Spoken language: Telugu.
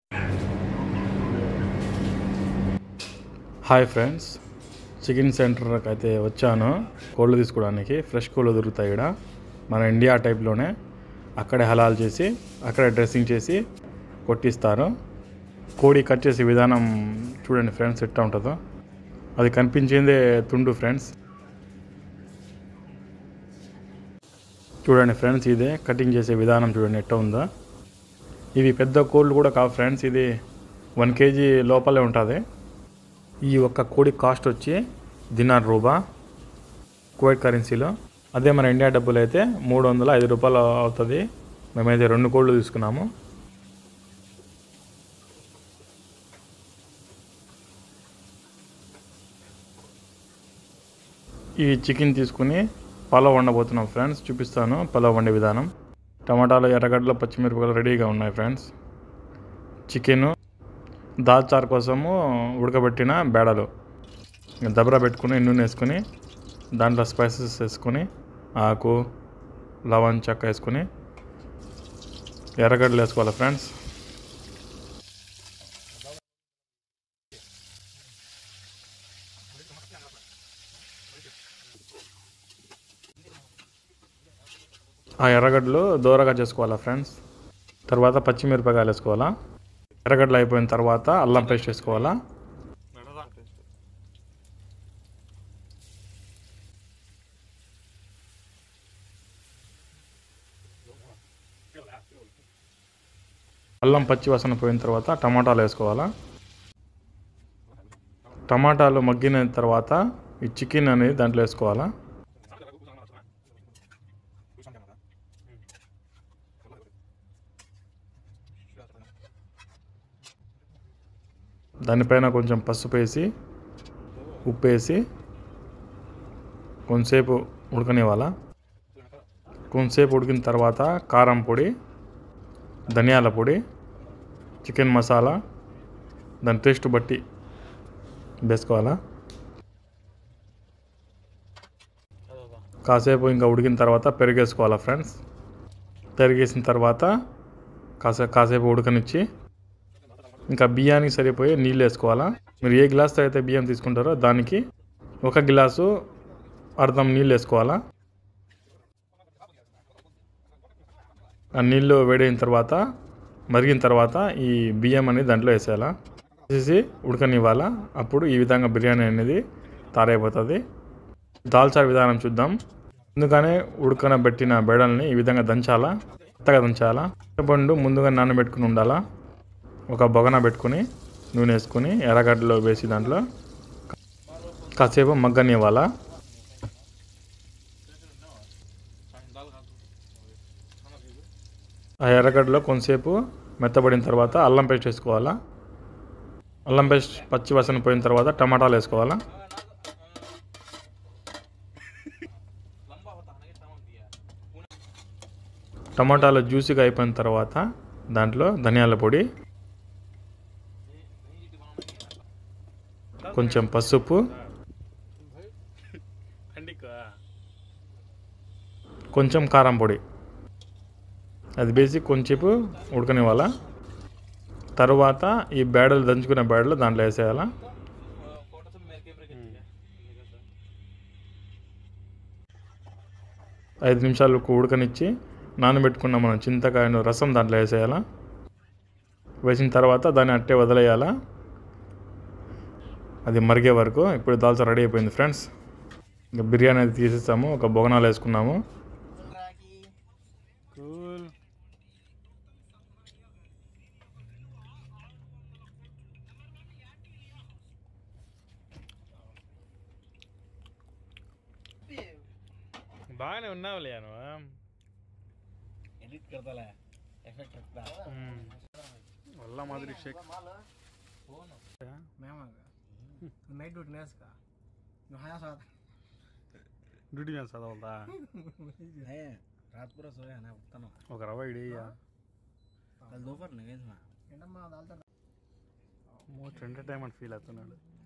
హాయ్ ఫ్రెండ్స్ చికెన్ సెంటర్కి అయితే వచ్చాను కోళ్ళు తీసుకోవడానికి ఫ్రెష్ కోళ్ళు దొరుకుతాయి ఇక్కడ మన ఇండియా టైప్లోనే అక్కడే హలాల్ చేసి అక్కడే డ్రెస్సింగ్ చేసి కొట్టిస్తారు కోడి కట్ చేసే విధానం చూడండి ఫ్రెండ్స్ ఎట్లా ఉంటుందో అది కనిపించిందే తుండు ఫ్రెండ్స్ చూడండి ఫ్రెండ్స్ ఇదే కటింగ్ చేసే విధానం చూడండి ఎట్లా ఉందో ఇవి పెద్ద కోళ్ళు కూడా కావు ఫ్రెండ్స్ ఇది వన్ కేజీ లోపలే ఉంటుంది ఈ ఒక్క కోడి కాస్ట్ వచ్చి దినార్ రూబా కువైట్ కరెన్సీలో అదే మన ఇండియా డబ్బులు అయితే మూడు వందల ఐదు రూపాయలు అవుతుంది మేమైతే రెండు కోళ్ళు తీసుకున్నాము ఈ చికెన్ తీసుకుని పలావ్ వండబోతున్నాం ఫ్రెండ్స్ చూపిస్తాను పలావ్ వండే విధానం టమాటాలు ఎర్రగడ్డలు పచ్చిమిరపకాయలు రెడీగా ఉన్నాయి ఫ్రెండ్స్ చికెను దాల్చారు కోసము ఉడకబెట్టిన బేడలు దబరా పెట్టుకుని నూనె వేసుకుని దాంట్లో స్పైసెస్ వేసుకొని ఆకు లవంగ్ చెక్క వేసుకొని ఎర్రగడ్డలు వేసుకోవాలి ఫ్రెండ్స్ ఆ ఎర్రగడ్డలు దూరగా చేసుకోవాలా ఫ్రెండ్స్ తర్వాత పచ్చిమిరపకాయలు వేసుకోవాలా ఎర్రగడ్డలు అయిపోయిన తర్వాత అల్లం పేస్ట్ వేసుకోవాలా అల్లం పచ్చి వాసన పోయిన తర్వాత టమాటాలు వేసుకోవాలా టమాటాలు మగ్గిన తర్వాత ఈ చికెన్ అనేది దాంట్లో వేసుకోవాలా దానిపైన కొంచెం పసుపు వేసి ఉప్పు వేసి కొంతసేపు ఉడకనివ్వాలా కొంతసేపు ఉడికిన తర్వాత కారం పొడి ధనియాల పొడి చికెన్ మసాలా దాని టేస్ట్ బట్టి వేసుకోవాలా కాసేపు ఇంకా ఉడికిన తర్వాత పెరిగేసుకోవాలా ఫ్రెండ్స్ పెరిగేసిన తర్వాత కాసే కాసేపు ఉడకనిచ్చి ఇంకా బియ్యానికి సరిపోయే నీళ్ళు వేసుకోవాలా మీరు ఏ గ్లాస్తో అయితే బియ్యం తీసుకుంటారో దానికి ఒక గ్లాసు అర్ధం నీళ్ళు వేసుకోవాలా ఆ నీళ్ళు వేడైన తర్వాత మరిగిన తర్వాత ఈ బియ్యం అనేది దాంట్లో వేసేయాలా వేసేసి ఉడకనివ్వాలా అప్పుడు ఈ విధంగా బిర్యానీ అనేది తయారైపోతుంది దాల్చా విధానం చూద్దాం ముందుగానే ఉడకనబెట్టిన బెడల్ని ఈ విధంగా దంచాలా మెత్తగా దంచాలా పండు ముందుగా నానబెట్టుకుని ఉండాలా ఒక బొగన పెట్టుకుని నూనె వేసుకుని ఎర్రగడ్డలో వేసి దాంట్లో కాసేపు మగ్గనివ్వాలా ఆ ఎర్రగడ్డలో కొంతసేపు మెత్తబడిన తర్వాత అల్లం పేస్ట్ వేసుకోవాలా అల్లం పేస్ట్ పచ్చి వాసన పోయిన తర్వాత టమాటాలు వేసుకోవాలా టమాటాలు జ్యూసీగా అయిపోయిన తర్వాత దాంట్లో ధనియాల పొడి కొంచెం పసుపు కొంచెం కారం పొడి అది వేసి కొంచెంసేపు ఉడకనివ్వాలా తర్వాత ఈ బేడలు దంచుకునే బేడలు దాంట్లో వేసేయాలా ఐదు నిమిషాలు ఉడకనిచ్చి నానబెట్టుకున్న మనం చింతకాయను రసం దాంట్లో వేసేయాలా వేసిన తర్వాత దాన్ని అట్టే వదిలేయాలా అది మరిగే వరకు ఇప్పుడు దాల్చా రెడీ అయిపోయింది ఫ్రెండ్స్ ఇంకా బిర్యానీ అది తీసేసాము ఒక బొగనాలు వేసుకున్నాము బాగానే ఉన్నావులే నువ్వు एडिट करता है इफेक्ट रखता వల్ల మాదిరి షేక్ मैं मांगा नाइट ड्यूटी नहीं इसका जो हाया साथ డ్యూటీ మీద చదవాలా नहीं रात पूरा सोया ना उतना ना ఒక రవ్వ ఇడియా कल दोपहर नहीं गए इसमें మోస్ట్ ఎంటర్టైన్మెంట్ ఫీల్ అవుతున్నాడు